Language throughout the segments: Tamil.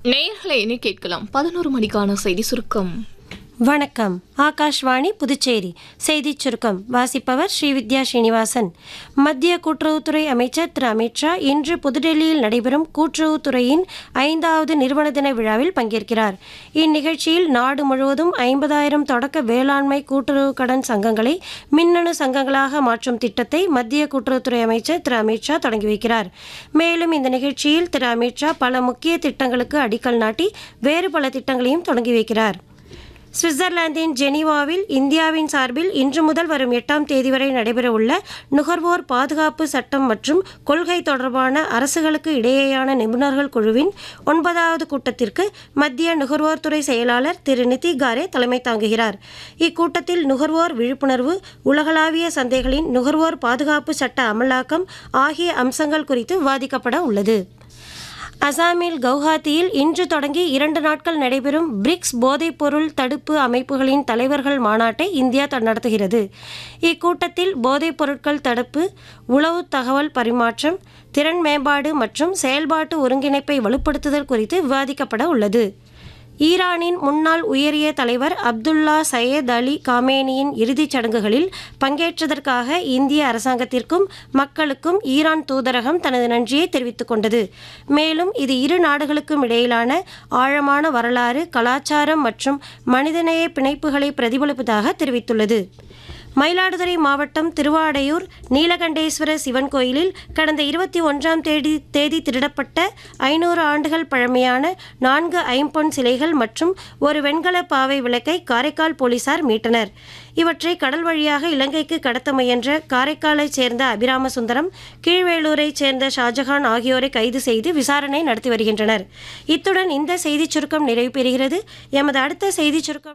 நேயர்களை இனி கேட்கலாம் பதினோரு மணிக்கான செய்தி சுருக்கம் வணக்கம் ஆகாஷ்வாணி புதுச்சேரி செய்திச் சுருக்கம் வாசிப்பவர் ஸ்ரீவித்யா ஸ்ரீனிவாசன் மத்திய கூட்டுறவுத்துறை அமைச்சர் திரு அமித்ஷா இன்று புதுடெல்லியில் நடைபெறும் கூட்டுறவுத்துறையின் ஐந்தாவது நிறுவன தின விழாவில் பங்கேற்கிறார் இந்நிகழ்ச்சியில் நாடு முழுவதும் ஐம்பதாயிரம் தொடக்க வேளாண்மை கூட்டுறவு கடன் சங்கங்களை மின்னணு சங்கங்களாக மாற்றும் திட்டத்தை மத்திய கூட்டுறவுத்துறை அமைச்சர் திரு அமித்ஷா தொடங்கி வைக்கிறார் மேலும் இந்த நிகழ்ச்சியில் திரு அமித்ஷா பல முக்கிய திட்டங்களுக்கு அடிக்கல் நாட்டி வேறு பல திட்டங்களையும் தொடங்கி வைக்கிறார் சுவிட்சர்லாந்தின் ஜெனீவாவில் இந்தியாவின் சார்பில் இன்று முதல் வரும் எட்டாம் தேதி வரை நடைபெறவுள்ள நுகர்வோர் பாதுகாப்பு சட்டம் மற்றும் கொள்கை தொடர்பான அரசுகளுக்கு இடையேயான நிபுணர்கள் குழுவின் ஒன்பதாவது கூட்டத்திற்கு மத்திய நுகர்வோர் துறை செயலாளர் திரு நிதி காரே தலைமை தாங்குகிறார் இக்கூட்டத்தில் நுகர்வோர் விழிப்புணர்வு உலகளாவிய சந்தைகளின் நுகர்வோர் பாதுகாப்பு சட்ட அமலாக்கம் ஆகிய அம்சங்கள் குறித்து விவாதிக்கப்பட உள்ளது அசாமில் கவுஹாத்தியில் இன்று தொடங்கி இரண்டு நாட்கள் நடைபெறும் பிரிக்ஸ் போதைப்பொருள் தடுப்பு அமைப்புகளின் தலைவர்கள் மாநாட்டை இந்தியா த- நடத்துகிறது இக்கூட்டத்தில் போதைப் பொருட்கள் தடுப்பு உளவு தகவல் பரிமாற்றம் திறன் மேம்பாடு மற்றும் செயல்பாட்டு ஒருங்கிணைப்பை வலுப்படுத்துதல் குறித்து விவாதிக்கப்பட உள்ளது ஈரானின் முன்னாள் உயரிய தலைவர் அப்துல்லா சையத் அலி காமேனியின் இறுதிச் சடங்குகளில் பங்கேற்றதற்காக இந்திய அரசாங்கத்திற்கும் மக்களுக்கும் ஈரான் தூதரகம் தனது நன்றியை தெரிவித்துக் கொண்டது மேலும் இது இரு நாடுகளுக்கும் இடையிலான ஆழமான வரலாறு கலாச்சாரம் மற்றும் மனிதநேய பிணைப்புகளை பிரதிபலிப்பதாக தெரிவித்துள்ளது மயிலாடுதுறை மாவட்டம் திருவாடையூர் நீலகண்டேஸ்வர சிவன் கோயிலில் கடந்த இருபத்தி ஒன்றாம் தேதி தேதி திருடப்பட்ட ஐநூறு ஆண்டுகள் பழமையான நான்கு ஐம்பொன் சிலைகள் மற்றும் ஒரு வெண்கல பாவை விளக்கை காரைக்கால் போலீசார் மீட்டனர் இவற்றை கடல் வழியாக இலங்கைக்கு கடத்த முயன்ற காரைக்காலைச் சேர்ந்த அபிராம சுந்தரம் கீழ்வேலூரைச் சேர்ந்த ஷாஜஹான் ஆகியோரை கைது செய்து விசாரணை நடத்தி வருகின்றனர் இத்துடன் இந்த செய்திச் சுருக்கம் நிறைவு பெறுகிறது எமது அடுத்த செய்திச் சுருக்கம்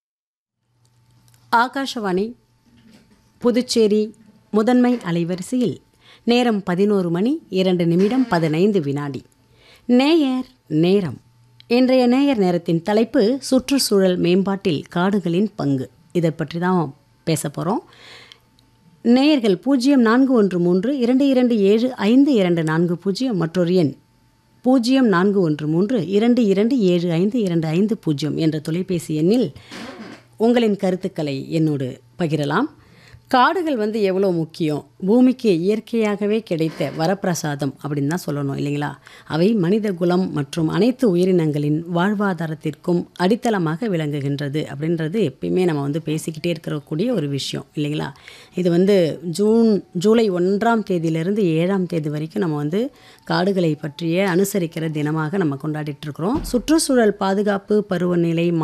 ஆகாஷவாணி புதுச்சேரி முதன்மை அலைவரிசையில் நேரம் பதினோரு மணி இரண்டு நிமிடம் பதினைந்து வினாடி நேயர் நேரம் இன்றைய நேயர் நேரத்தின் தலைப்பு சுற்றுச்சூழல் மேம்பாட்டில் காடுகளின் பங்கு இதை பற்றி தான் பேச போகிறோம் நேயர்கள் பூஜ்ஜியம் நான்கு ஒன்று மூன்று இரண்டு இரண்டு ஏழு ஐந்து இரண்டு நான்கு பூஜ்ஜியம் மற்றொரு எண் பூஜ்ஜியம் நான்கு ஒன்று மூன்று இரண்டு இரண்டு ஏழு ஐந்து இரண்டு ஐந்து பூஜ்ஜியம் என்ற தொலைபேசி எண்ணில் உங்களின் கருத்துக்களை என்னோடு பகிரலாம் காடுகள் வந்து எவ்வளோ முக்கியம் பூமிக்கு இயற்கையாகவே கிடைத்த வரப்பிரசாதம் அப்படின்னு தான் சொல்லணும் இல்லைங்களா அவை மனித குலம் மற்றும் அனைத்து உயிரினங்களின் வாழ்வாதாரத்திற்கும் அடித்தளமாக விளங்குகின்றது அப்படின்றது எப்பயுமே நம்ம வந்து பேசிக்கிட்டே இருக்கக்கூடிய ஒரு விஷயம் இல்லைங்களா இது வந்து ஜூன் ஜூலை ஒன்றாம் தேதியிலிருந்து ஏழாம் தேதி வரைக்கும் நம்ம வந்து காடுகளை பற்றிய அனுசரிக்கிற தினமாக நம்ம கொண்டாடிட்டு இருக்கிறோம் சுற்றுச்சூழல் பாதுகாப்பு பருவநிலை